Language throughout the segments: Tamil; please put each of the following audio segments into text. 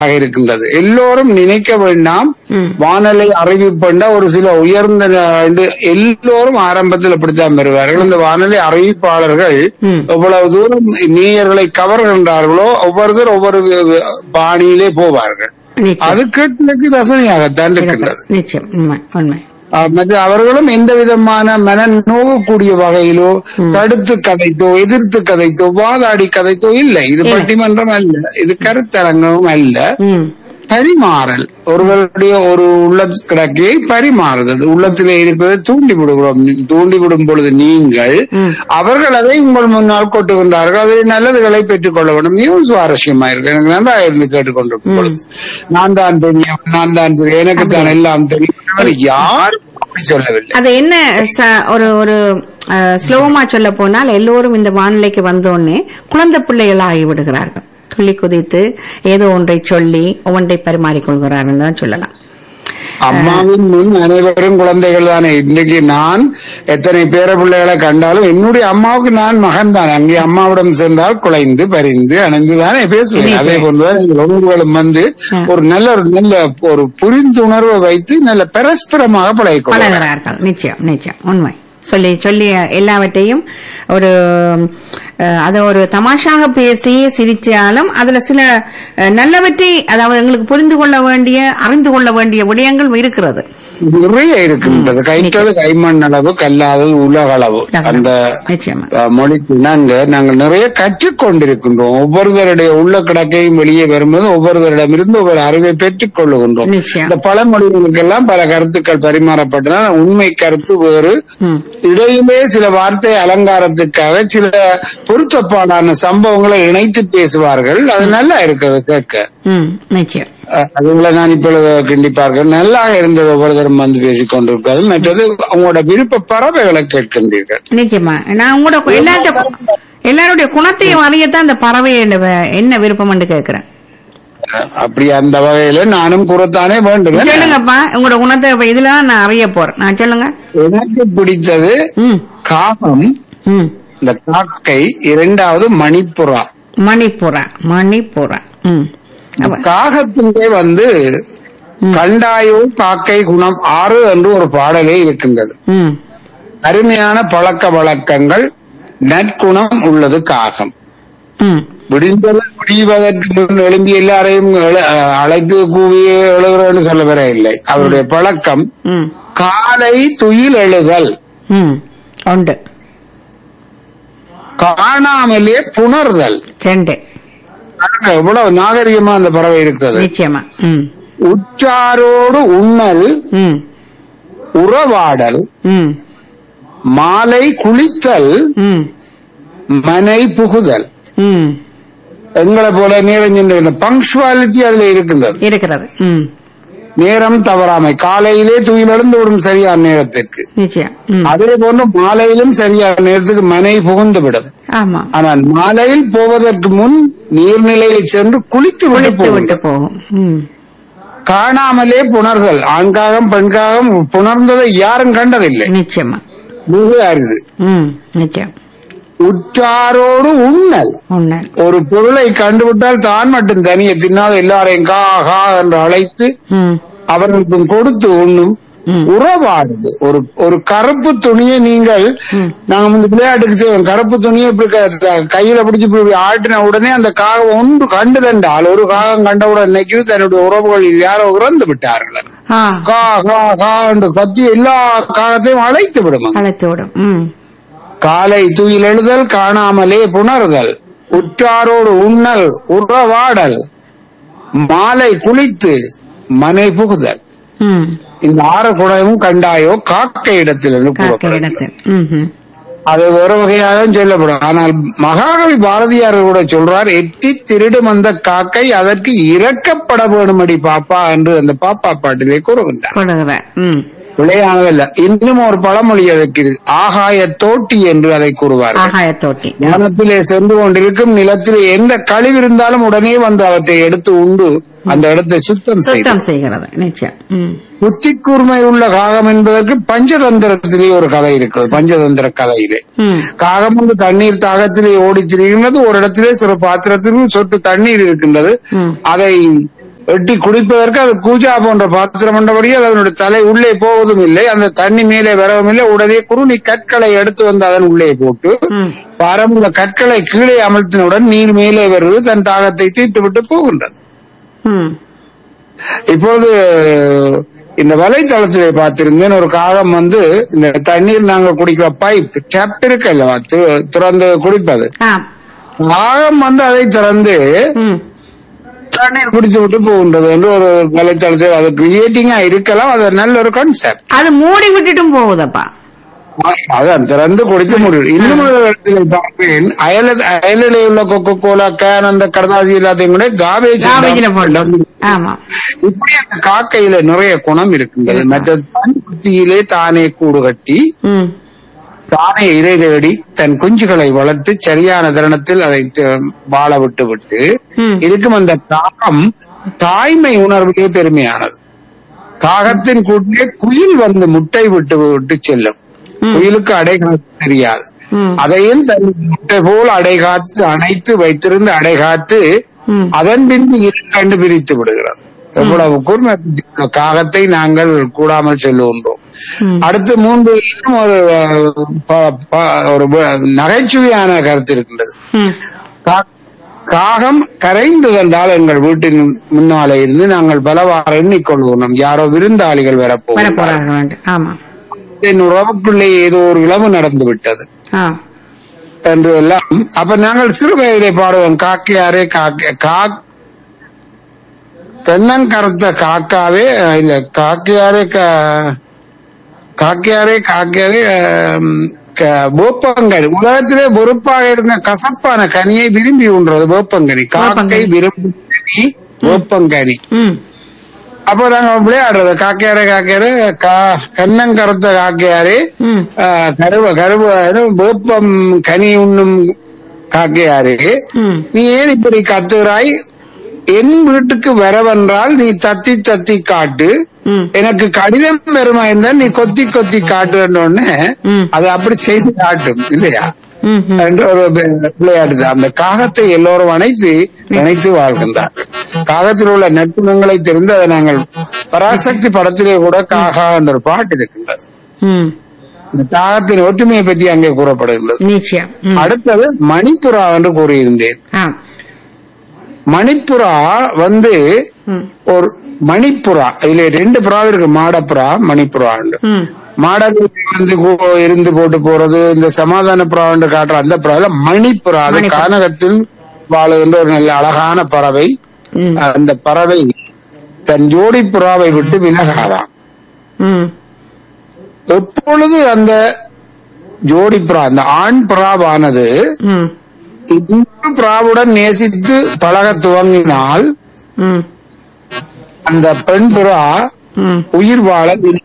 இருக்கின்றது எல்லோரும் நினைக்க வேண்டாம் ம். வானொலி அறிவிப்புண்டா ஒரு சில உயர்ந்த ந- எல்லோரும் ஆரம்பத்தில் அப்படித்தான் பெறுவார்கள் இந்த வானொலி அறிவிப்பாளர்கள் ம். எவ்வளவு தூரம் நேயர்களை கவர்கின்றார்களோ ஒவ்வொருத்தர் ஒவ்வொரு வி- வி- பாணியிலே போவார்கள் நிச்சயம் அது கேட்பதற்கு ரசனையாகத்தான் இருக்கின்றது நிச்சயம் உண்மை உண்மை அஹ் மற்ற அவர்களும் எந்த விதமான மன நோகக்கூடிய வகையிலோ தடுத்து கதைத்தோ எதிர்த்து கதைத்தோ வாதாடி கதைத்தோ இல்லை இது இல்லை. பட்டிமன்றம் அல்ல இது கருத்தரங்கமும் அல்ல ம் பரிமாறல் ஒருவருடைய ஒரு உள்ள கிடக்கையை பரிமாறுதல் உள்ளத்திலே இருக்கிறதை தூண்டி விடுகிறோம் தூண்டி விடும் பொழுது நீங்கள் ம். அவர்கள் அதை உங்கள் முன்னால் கொட்டுகின்றார்கள் அதில் நல்லதுகளை பெற்றுக் கொள்ள வேண்டும் மிகவும் சுவாரஸ்யமா இருக்கு எனக்கு நன்றாக இருந்து கேட்டுக்கொண்டிருக்கும் பொழுது நான் தான் பெரியவன் நான் தான் சிறிய எனக்கு தான் எல்லாம் தெரியும் யாரும் அப்படி சொல்லவில்லை அது என்ன ச- ஒரு ஒரு ஸ்லோவமா சொல்ல போனால் எல்லோரும் இந்த வானிலைக்கு வந்தோடனே குழந்தை பிள்ளைகள் ஆகி விடுகிறார்கள் துள்ளி குதித்து ஏதோ ஒன்றை சொல்லி ஒன்றை பரிமாறிக்கொள்கிறார்கள் தான் சொல்லலாம் அம்மாவின் முன் அனைவரும் குழந்தைகள் தானே இன்னைக்கு நான் எத்தனை பேர பிள்ளைகளை கண்டாலும் என்னுடைய அம்மாவுக்கு நான் மகன் தான் அங்கே அம்மாவிடம் சென்றால் குலைந்து பரிந்து அணைந்து தானே பேசுவேன் அதே போன்றுதான் எங்கள் ஒவ்வொருவரும் வந்து ஒரு நல்ல ஒரு நல்ல ஒரு புரிந்துணர்வை வைத்து நல்ல பரஸ்பரமாக பழகிக்கொள்ளும் பழகிறார்கள் நிச்சயம் நிச்சயம் உண்மை சொல்லி சொல்லி எல்லாவற்றையும் ஒரு அஹ், அதை ஒரு தமாஷாக பேசி சிரிச்சாலும் அதுல சில அஹ், நல்லவற்றை அதாவது எங்களுக்கு புரிந்து கொள்ள வேண்டிய அறிந்து கொள்ள வேண்டிய விடயங்கள் இருக்கிறது நிறைய இருக்கின்றது கைத்தது கைமண் அளவு கல்லாதது உலக அளவு அந்த நிச்சயமா அஹ், மொழிக்கு இணங்க நாங்கள் நிறைய கற்றுக்கொண்டிருக்கின்றோம் ஒவ்வொருவருடைய உள்ள கிடக்கையும் வெளியே வரும்போது ஒவ்வொருவரிடமிருந்து ஒவ்வொரு அறிவை பெற்றுக் கொள்ளுகின்றோம் நிச்சயம் இந்த பழமொழிகளுக்கெல்லாம் பல கருத்துக்கள் பரிமாறப்பட்டன உண்மை கருத்து வேறு ம். இடையிலே சில வார்த்தை அலங்காரத்துக்காக சில பொருத்தப்பாடான சம்பவங்களை இணைத்து பேசுவார்கள் அது நல்லா இருக்கிறது கேட்க ம் நிச்சயம் அஹ், அதுங்களை நான் இப்பொழுது கிண்டிப்பார்கள் நல்லா இருந்தது ஒவ்வொருத்தரும் வந்து பேசிக் கொண்டிருப்பது மற்றது உங்களோட விருப்ப பறவைகளை கேட்கின்றீர்கள் நிச்சயமா நான் உங்களோட கு- எல்லாத்த எல்லாருடைய குணத்தையும் அறியத்தான் இந்த பறவை என்ன வே- என்ன விருப்பம் என்று கேட்கிறேன் அஹ், அப்படி அந்த வகையில நானும் கூறத்தானே வேண்டும் சொல்லுங்கப்பா உங்களோட குணத்தை இப்ப இதுல தான் நான் அறிய போறேன் நான் சொல்லுங்க எனக்கு பிடித்தது ம் காகம் ம் இந்த காக்கை இரண்டாவது மணிப்புறா மணிப்புறா மணிப்புறா ம் அப்ப- காகத்திலே வந்து கண்டாயோ காக்கை குணம் ஆறு என்று ஒரு பாடலே இருக்கின்றது ம் அருமையான பழக்க வழக்கங்கள் நற்குணம் உள்ளது காகம் ம் விடிந்தது விடிவதற்கு முன் எழும்பி எல்லாரையும் எழு- அஹ் அழைத்து கூவி எழுகிறேன்னு சொல்ல வர இல்லை அவருடைய பழக்கம் ம் காலை துயில் எழுதல் ம் உண்டு காணாமலே புணர்தல் ரெண்டு பாருங்க, எவ்வளவு நாகரிகமா அந்த பறவை இருக்கிறது நிச்சயமா ம் உற்றாரோடு உண்ணல் ம் உறவாடல் ம் மாலை குளித்தல் ம் மனை புகுதல் ம் எங்களை போல நேரம் சென்று பங்க்சுவாலிட்டி அதுல இருக்கின்றது இருக்கிறது ம் நேரம் தவறாமை காலையிலே துயில் எழுந்து விடும் சரியான நேரத்திற்கு நிச்சயம் ம் அதே போன்று மாலையிலும் சரியான நேரத்துக்கு மனை புகுந்து விடும் ஆமா ஆனால் மாலையில் போவதற்கு முன் நீர்நிலையில் சென்று குளித்து விட்டு குளித்து விட்டு போகும் போகும் ம் காணாமலே புணர்தல் ஆண்காகம் பெண்காகம் புணர்ந்ததை யாரும் கண்டதில்லை நிச்சயமா மிக அரிது ம் நிச்சயம் உற்றாரோடு உண்ணல் உண்மை ஒரு பொருளை கண்டுவிட்டால் தான் மட்டும் தனியே தின்னாத எல்லாரையும் கா கா என்று அழைத்து ம் அவர்களுக்கும் கொடுத்து உண்ணும் ம். உறவாடுது ஒரு ஒரு கருப்பு துணியை நீங்கள் நாங்க முந்தி விளையாட்டுக்கு செய்வோம் கருப்பு துணியை இப்படி க- த- கையில பிடிச்சு இப்படி இப்படி ஆட்டின உடனே அந்த காகம் ஒன்று கண்டுதண்டால் ஒரு காகம் கண்டவுடன் நினைக்குது தன்னுடைய உறவுகளில் யாரோ இறந்து விட்டார்கள் ஆ கா கா கா என்று கத்தி எல்லா காகத்தையும் அழைத்து விடும் அங்கு. அழைத்து விடும் ம் காலை துயில் எழுதல் காணாமலே புணர்தல் உற்றாரோடு உண்ணல் உறவாடல் மாலை குளித்து மனை புகுதல் ம் இந்த ஆறு குணமும் கண்டாயோ காக்கை இடத்தில் என்று காக்க கூறப்படுகிறது இடத்தில் ம் ம் அது ஒரு வகையாகவும் சொல்லப்படும் ஆனால் மகாகவி பாரதியார் கூட சொல்றார் எத்தி திருடும் அந்த காக்கை அதற்கு இறக்கப்பட வேணுமடி பாப்பா என்று அந்த பாப்பா பாட்டிலே கூறுகின்றார் கொடுக்குறேன் ம் விளையானதல்ல இன்னும் ஒரு பழமொழி அதற்கு இருக்கு. ஆகாய தோட்டி என்று அதை கூறுவார் ஆகாய தோட்டி வனத்திலே சென்று கொண்டிருக்கும் நிலத்திலே எந்த கழிவு இருந்தாலும் உடனே வந்து அவற்றை எடுத்து உண்டு அந்த இடத்தை சுத்தம் செய்து சுத்தம் செய்கிறது நிச்சயம் ம் புத்தி கூர்மை உள்ள காகம் என்பதற்கு பஞ்சதந்திரத்திலே ஒரு கதை இருக்கிறது பஞ்சதந்திர கதையிலே ம் காகம் வந்து தண்ணீர் தாகத்திலே ஓடித் திரிகின்றது ஒரு இடத்திலே சிறு பாத்திரத்திலும் சொட்டு தண்ணீர் இருக்கின்றது ம். அதை எட்டி குடிப்பதற்கு அது கூஜா போன்ற பாத்திரம் என்றபடியால் அதனுடைய தலை உள்ளே போவதும் இல்லை அந்த தண்ணி மேலே வரவும் இல்லை உடனே குருணி கற்களை எடுத்து வந்து அதன் உள்ளே போட்டு ம். பாரமுள்ள கற்களை கீழே அமர்த்தினவுடன் நீர் மேலே வருவது தன் தாகத்தை தீர்த்து விட்டு போகின்றது ம் இப்பொழுது இந்த வலைத்தளத்திலே பார்த்திருந்தேன் ஒரு காகம் வந்து இந்த தண்ணீர் நாங்கள் குடிக்கிற பைப் டேப் இருக்கு அல்லவா து- திறந்து குடிப்பது ஆ காகம் வந்து அதை திறந்து ம் தண்ணீர் குடித்து விட்டு போகின்றது என்று ஒரு வலைத்தளத்தில் அது கிரியேட்டிங்கா இருக்கலாம் அது நல்ல ஒரு கான்செப்ட் அது மூடி விட்டுட்டும் போகுதப்பா அதான் திறந்து குடித்து முடியும் இன்னும் ஒரு இடத்துல பார்ப்பேன் அயல அயலிலே உள்ள கொக்கோ கோலா கேன் அந்த கடதாசி எல்லாத்தையும் கூட காவேஜ் காவேஜில போட்டு ஆமா இப்படி அந்த காக்கையில நிறைய குணம் இருக்கின்றது மற்றது தன் புத்தியிலே தானே கூடு கட்டி ம் தானே இறை தேடி தன் குஞ்சுகளை வளர்த்து சரியான தருணத்தில் அதை த- வாழ விட்டு விட்டு ம். இருக்கும் அந்த காகம் தாய்மை உணர்விலே பெருமையானது காகத்தின் கூட்டிலே குயில் வந்து முட்டை விட்டு விட்டு செல்லும் குயிலுக்கு அடைகாத்து தெரியாது ம் அதையும் தன் முட்டை போல் அடைகாத்து அணைத்து வைத்திருந்து அடைகாத்து ம் அதன் பின்பு இரு கண்டு பிரித்து விடுகிறது எவ்வளவு கூர்மை காகத்தை நாங்கள் கூடாமல் செல்லுகின்றோம் ம். அடுத்து மூன்று இன்னும் ஒரு அஹ், ப- ப- ஒரு வ- நகைச்சுவையான கருத்து இருக்கின்றது ம் கா- காகம் கரைந்ததென்றால் எங்கள் வீட்டின் முன்னாலே இருந்து நாங்கள் பலவாறு எண்ணிக்கொள்வோம் யாரோ விருந்தாளிகள் வரப்போகிறார் வரப்போறார்கள் என்று. ஆமா என் உறவுக்குள்ளே ஏதோ ஒரு இளவு நடந்து விட்டது ஆ என்று எல்லாம் அப்ப நாங்கள் சிறு வயதிலே பாடுவோம் காக்கையாரே காக்க கா தென்னங்கருத்த காக்காவே அஹ், இல்ல காக்கையாரே கா- காக்கையாரே காக்கையாரே ஆம், க- வேப்பங்கனி உலகத்திலே வெறுப்பாக இருந்த கசப்பான கனியை விரும்பி உண்றது வேப்பங்கனி காக்கை வேப்பங்கனி. விரும்பும் கனி வேப்பங்கனி ம் அப்ப நாங்க விளையாடுறது காக்கையாரே காக்கையாரே கா கண்ணங்கருத்த காக்கையாரே ம் ஆஹ் கருவ கருவ வேப்பம் கனி உண்ணும் காக்கையாரே ம் நீ ஏன் இப்படி கத்துகிறாய் என் வீட்டுக்கு வரவென்றால் நீ தத்தி தத்தி காட்டு ம் எனக்கு கடிதம் வருமா இருந்தால் நீ கொத்தி கொத்தி காட்டுன்னு ம். அது அப்படி செய்து காட்டும் இல்லையா ம் ம் என்று ஒரு வி- விளையாட்டு அந்த காகத்தை எல்லோரும் அணைத்து நினைத்து வாழ்கின்றார் காகத்தில் உள்ள நட்புணங்களை தெரிந்து அதை நாங்கள் பராசக்தி படத்திலே கூட காகா என்ற ஒரு பாட்டு இருக்கின்றது ம் இந்த காகத்தின் ஒற்றுமையை பற்றி அங்கே கூறப்படுகின்றது நிச்சயம் ம் அடுத்தது மணிப்புறா என்று கூறியிருந்தேன் ஆ மணிப்புறா வந்து ம் ஒரு மணிப்புறா இதுல ரெண்டு புறா இருக்கு மாடப்புறா மணிப்புறா ம் மாடல் வந்து கோ- இருந்து போட்டு போறது இந்த சமாதான புறா என்று காட்டுற அந்த புறா மணிப்புறா அது மணிப்புறா. கானகத்தில் வாழுகின்ற ஒரு நல்ல அழகான பறவை ம் அந்த பறவை தன் ஜோடி புறாவை விட்டு விலகாதாம் ம் எப்பொழுது அந்த ஜோடி புறா அந்த ஆண் புறாவானது ம் இன்னொரு புறாவுடன் நேசித்து பழக துவங்கினால் ம் அந்த பெண் புறா ம் உயிர் வாழ விரும்பாது.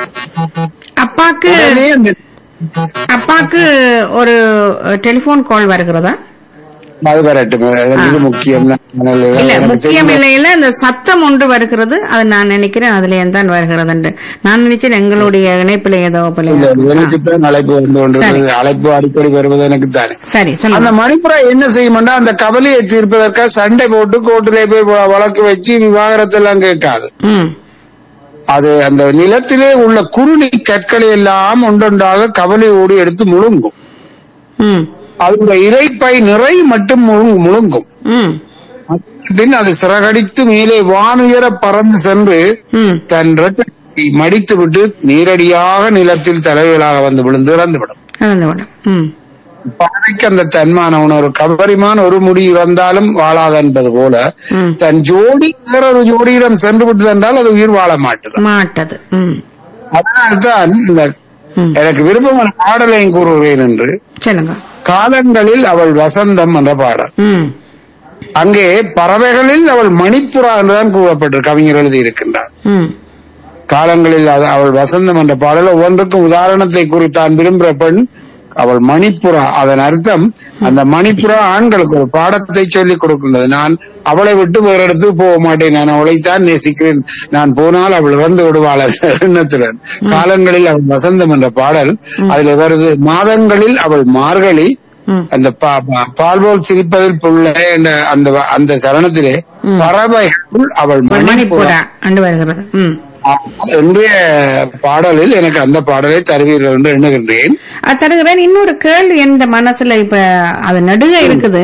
அப்பாக்கு உடனே அந்த அப்பாக்கு ஒரு டெலிபோன் கால் வருகிறதா அது வரட்டும் இது முக்கியம் இல்ல முக்கியம் இல்லை இல்ல இந்த சத்தம் ஒன்று வருகிறது அது நான் நினைக்கிறேன் அதுல தான் வருகிறது நான் நினைச்சேன் எங்களுடைய இணைப்புல ஏதோ பிள்ளை எனக்கு தான் அழைப்பு வந்து கொண்டிருக்கிறது அழைப்பு அடிக்கடி வருவது எனக்கு தானே சரி அந்த சொல்லுங்க மணிப்புறா என்ன செய்யும்னா அந்த கவலையை தீர்ப்பதற்காக சண்டை போட்டு கோர்ட்டிலே போய் வ- வழக்கு வச்சு விவாகரத்தெல்லாம் கேட்காது ம் அது அந்த நிலத்திலே உள்ள குருணி கற்களை எல்லாம் ஒன்றொன்றாக கவலையோடு எடுத்து முழுங்கும் ம் அதோட இறைப்பை நிறை மட்டும் முழுங்கும் முழுங்கும் ம் பின் அது சிறகடித்து மேலே வானுயர பறந்து சென்று ம் தன் ரெட்டை மடித்து விட்டு நேரடியாக நிலத்தில் தலைவலாக வந்து விழுந்து இறந்துவிடும் கலந்து விடும் ம் பறவைக்கு அந்த தன்மான உணர்வு கபரிமான ஒரு முடி இறந்தாலும் வாழாது என்பது போல ம். தன் ஜோடி வேறொரு ஜோடியிடம் சென்று விட்டது என்றால் அது உயிர் வாழ மாட்டுது மாட்டது ம் அதனால்தான் இந்த ம் எனக்கு விருப்பமான பாடலையும் கூறுகிறேன் என்று சொல்லுங்க காலங்களில் அவள் வசந்தம் என்ற பாடல் ம் அங்கே பறவைகளில் அவள் மணிப்புறா என்றுதான் கூறப்பட்டு கவிஞர் எழுதி இருக்கின்றார் ம் காலங்களில் அது அவள் வசந்தம் என்ற பாடல் ஒவ்வொன்றுக்கும் உதாரணத்தை குறித்தான் விரும்புகிற பெண் அவள் மணிப்புறா அதன் அர்த்தம் அந்த மணிப்புறா ஆண்களுக்கு ஒரு பாடத்தை சொல்லிக் கொடுக்கின்றது நான் அவளை விட்டு வேற இடத்துக்கு போக மாட்டேன் நான் அவளைத்தான் நேசிக்கிறேன் நான் போனால் அவள் இறந்து விடுவாள் என்ற எண்ணத்துடன் காலங்களில் அவள் வசந்தம் என்ற பாடல் அதுல வருது மாதங்களில் அவள் மார்கழி ம் அந்த பா- பா- பால் போல் சிரிப்பதில் புள்ள என்ற அந்த வ- அந்த சரணத்திலே பறவைகளுள் அவள் ஒரு மணிப்புறா மணிப்புறா அண்டு வருகிறது ம் இன்றைய பாடலில் எனக்கு அந்த பாடலை தருவீர்கள் என்று எண்ணுகின்றேன் அது தருகிறேன் இன்னொரு கேள்வி எந்த மனசுல இப்ப அது நடுக இருக்குது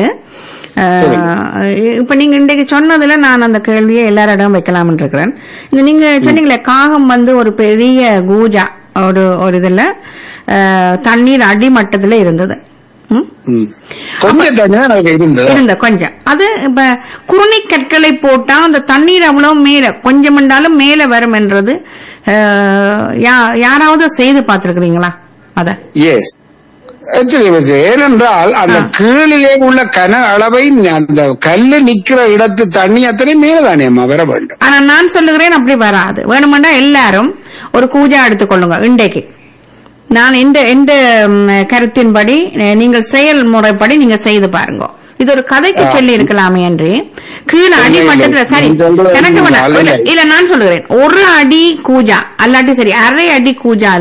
அஹ், இப்ப நீங்க இன்றைக்கு சொன்னதுல நான் அந்த கேள்வியை எல்லாரிடம் வைக்கலாம்னு இருக்கிறேன் இந்த நீங்க சொன்னீங்களே காகம் வந்து ஒரு பெரிய கூஜா ஒரு ஒரு இதுல அஹ், தண்ணீர் அடிமட்டத்துல இருந்தது ம்? ம். கொஞ்சம் தண்ணி தான் எனக்கு இருந்தது இருந்த கொஞ்சம் அது இப்ப குருணி கற்களை போட்டா அந்த தண்ணீர் அவ்வளவு மேல கொஞ்சம் என்றாலும் மேல வரும் என்றது அஹ், யா- யாராவது செய்து பார்த்திருக்கிறீங்களா அத எஸ் ஏனென்றால் அந்த கீழிலே உள்ள கன அளவை அந்த கல்லு நிக்கிற இடத்து தண்ணி அத்தனை மேலதானேம்மா வர வேண்டும் ஆனா நான் சொல்லுகிறேன் அப்படி வராது வேணுமெண்டா எல்லாரும் ஒரு கூஜா எடுத்துக்கொள்ளுங்க இன்றைக்கு நான் இந்த எந்த ம், கருத்தின்படி அஹ், நீங்கள் செயல்முறைப்படி நீங்க செய்து பாருங்க இது ஒரு கதைக்கு சொல்லி இருக்கலாமே என்று கீழே அடிமட்டத்துல சரி நீங்க சொல்றது எனக்கு வேணாம். நல்ல இல்ல, இல்ல நான் சொல்லுகிறேன் ஒரு அடி கூஜா அல்லாட்டி சரி அரை அடி கூஜால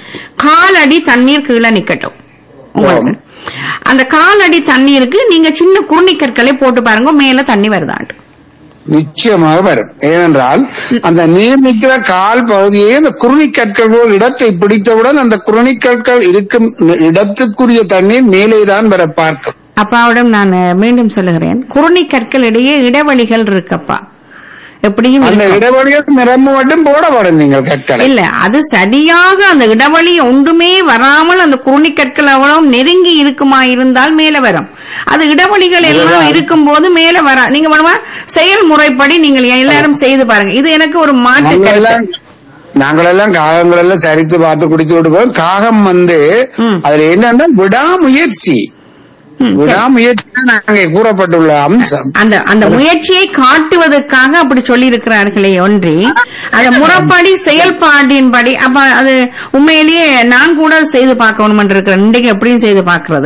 கால் அடி தண்ணீர் கீழே நிக்கட்டும் உங்களுக்கு அந்த கால் அடி தண்ணீருக்கு நீங்க சின்ன குருணி கற்களை போட்டு பாருங்க மேல தண்ணி வருதாண்டு நிச்சயமாக வரும் ஏனென்றால் அந்த நீர் நிற்கிற கால் பகுதியே அந்த குருணி கற்களோடு இடத்தை பிடித்தவுடன் அந்த குருணி கற்கள் இருக்கும் இடத்துக்குரிய தண்ணீர் மேலேதான் வர பார்க்கும் அப்பாவிடம் நான் மீண்டும் சொல்லுகிறேன் குருணி கற்கள் இடையே இடைவெளிகள் இருக்கப்பா எப்படியும் அந்த இருக்கும். இடைவெளியில் நிரம்ப மட்டும் போட வேண்டும் நீங்கள் கற்களை இல்ல அது சரியாக அந்த இடைவெளி ஒன்றுமே வராமல் அந்த குருணி கற்கள் அவ்வளவு நெருங்கி இருக்குமா இருந்தால் மேல வரும் அது இடைவெளிகள் எல்லாம் இதுதான். இருக்கும் போது மேல வரா நீங்க வேணுமா செயல்முறைப்படி நீங்கள் எல்லாரும் செய்து பாருங்க இது எனக்கு ஒரு மாற்று நாங்கள் கருத்து எல்லாம் நாங்கள் எல்லாம் காகங்கள் எல்லாம் சரித்து பார்த்து குடித்து விட்டு போவோம் காகம் வந்து ம். அதுல என்னன்னா விடாமுயற்சி ம், சரி. விடாமுயற்சி தான் அங்கே கூறப்பட்டுள்ள அம்சம் அந்த அந்த முயற்சியை காட்டுவதற்காக அப்படி சொல்லி இருக்கிறார்களே ஒன்றி அந்த முறைப்படி செயல்பாட்டின்படி அப்ப அது உண்மையிலேயே நான் கூட செய்து பார்க்கணும் இருக்கிறேன் இன்றைக்கு எப்படியும் செய்து பார்க்கிறது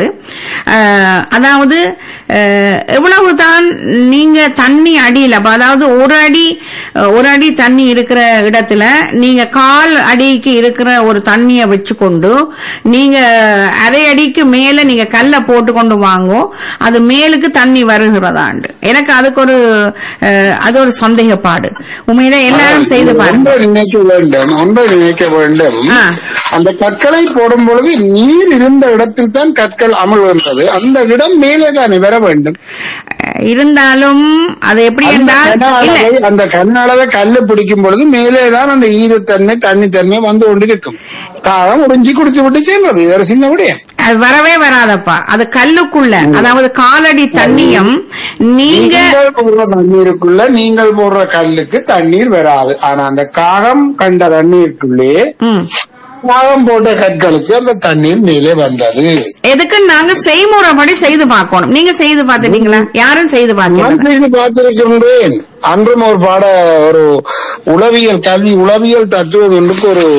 அஹ், அதாவது அஹ், எவ்வளவுதான் நீங்க தண்ணி அடியில் அப்ப அதாவது ஒரு அடி அஹ், ஒரு அடி தண்ணி இருக்கிற இடத்துல நீங்க கால் அடிக்கு இருக்கிற ஒரு தண்ணியை வச்சுக்கொண்டு நீங்க அரை அடிக்கு மேல நீங்க கல்லை போட்டு கொண்டு வாங்கோ அது மேலுக்கு தண்ணி வருகிறதாண்டு எனக்கு அதுக்கு ஒரு அஹ், அது ஒரு சந்தேகப்பாடு உண்மையில எல்லாரும் செய்து பாருங்க ஒன்றை நினைக்க வேண்டும் ஒன்றை நினைக்க வேண்டும் ஆ. அந்த கற்களை போடும் பொழுது நீர் இருந்த இடத்தில் தான் கற்கள் அமர்கின்றது அந்த இடம் மேலே தானே வர வேண்டும் அஹ், இருந்தாலும் அது எப்படி அந்த என்றால் கன இல்ல அளவை அந்த கன அளவை கல்லு பிடிக்கும் பொழுது மேலே தான் அந்த ஈரத்தன்மை தண்ணித்தன்மை வந்து கொண்டிருக்கும் காகம் உறிஞ்சி குடிச்சு விட்டு சென்றது இது ஒரு சின்ன விடயம் அது வரவே வராதப்பா அது கல்லுக்குள்ள அதாவது காலடி தண்ணியும் நீங்க நீங்கள் போடுற தண்ணீருக்குள்ள நீங்கள் போடுற கல்லுக்கு தண்ணீர் வராது ஆனா அந்த காகம் கண்ட தண்ணீருக்குள்ளே ம், காகம் போட்ட கற்களுக்கு அந்த தண்ணீர் மேலே வந்தது எதுக்கு நாங்க செய்முறைப்படி செய்து பார்க்கணும் நீங்க செய்து பார்த்துட்டீங்களா யாரும் செய்து நான் பார்க்கல செய்து பார்த்திருக்கின்றேன் அன்றும் ஒரு பாட ஒரு உளவியல் கல்வி உளவியல் தத்துவம் என்று ஒரு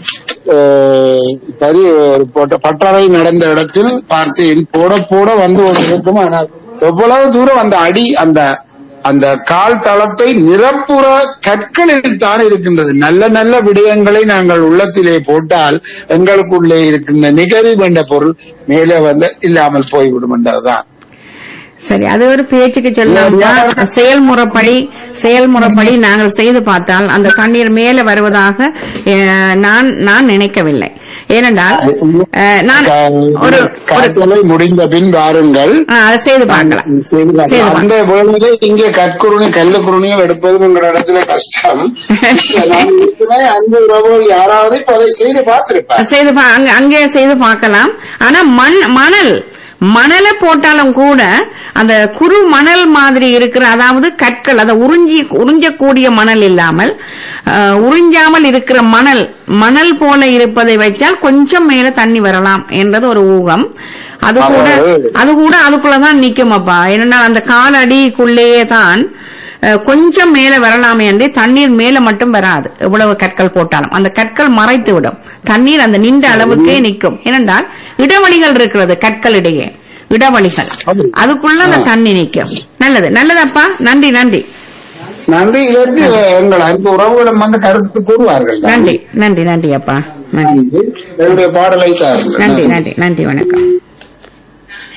அஹ், பெரிய ஒரு போட்ட- பட்டறை நடந்த இடத்தில் பார்த்தேன் போட போட வந்து கொண்டிருக்கும் ஆனால் எவ்வளவு தூரம் அந்த அடி அந்த அந்த கால் தளத்தை நிரப்புற கற்களில் தான் இருக்கின்றது நல்ல நல்ல விடயங்களை நாங்கள் உள்ளத்திலே போட்டால் எங்களுக்குள்ளே இருக்கின்ற நிகழ்வு என்ற பொருள் மேலே வந்து இல்லாமல் போய்விடும் என்றதுதான் சரி அது ஒரு பேச்சுக்கு சொல்லலாம்னா செயல்முறைப்படி செயல்முறைப்படி நாங்கள் செய்து பார்த்தால் அந்த தண்ணீர் மேல வருவதாக அஹ், நான் நான் நினைக்கவில்லை ஏனென்றால் அஹ், நான் ஒரு ஒரு காத்தலை முடிந்த பின் வாருங்கள் அஹ், அதை செய்து பார்க்கலாம் செய்து பார்க்கலாம். செய்து பார்க்கலாம். அந்த வேளையிலே இங்கே கற்குருணி கல்லுக்குருணியும் எடுப்பதும் என்ற இடத்துல கஷ்டம் நான் இருக்கிறேன் அன்பு உறவுகள் யாராவது இப்ப அதை செய்து பார்த்திருப்பேன் செய்து பா- அங்க அங்கே செய்து பார்க்கலாம் ஆனா மண் மணல் மணலை போட்டாலும் கூட அந்த குறு மணல் மாதிரி இருக்கிற அதாவது கற்கள் அதை உறிஞ்சி உறிஞ்சக்கூடிய மணல் இல்லாமல் அஹ், உறிஞ்சாமல் இருக்கிற மணல் மணல் போல இருப்பதை வைச்சால் கொஞ்சம் மேல தண்ணி வரலாம் என்றது ஒரு ஊகம் அது கூட அதாவது- அது கூட அதுக்குள்ளதான் நிக்கும் அப்பா ஏன்னா அந்த கால் அடிக்குள்ளேயே தான் அஹ், கொஞ்சம் மேல வரலாமே என்று தண்ணீர் மேல மட்டும் வராது எவ்வளவு கற்கள் போட்டாலும் அந்த கற்கள் மறைத்து விடும் தண்ணீர் அந்த நின்ற அளவுக்கே நிற்கும் ஏனென்றால் இடைவெளிகள் இருக்கிறது கற்கள் இடையே இடைவெளிகள் அது. அதுக்குள்ள அந்த தண்ணி நிற்கும் நல்லது நல்லதப்பா நன்றி நன்றி நன்றி இதற்கு எங்கள் அன்பு உறவுகளும் வந்து கருத்து கூறுவார்கள் நன்றி நன்றி நன்றி அப்பா நன்றி என்னுடைய பாடலை தாருங்கள் நன்றி நன்றி நன்றி வணக்கம்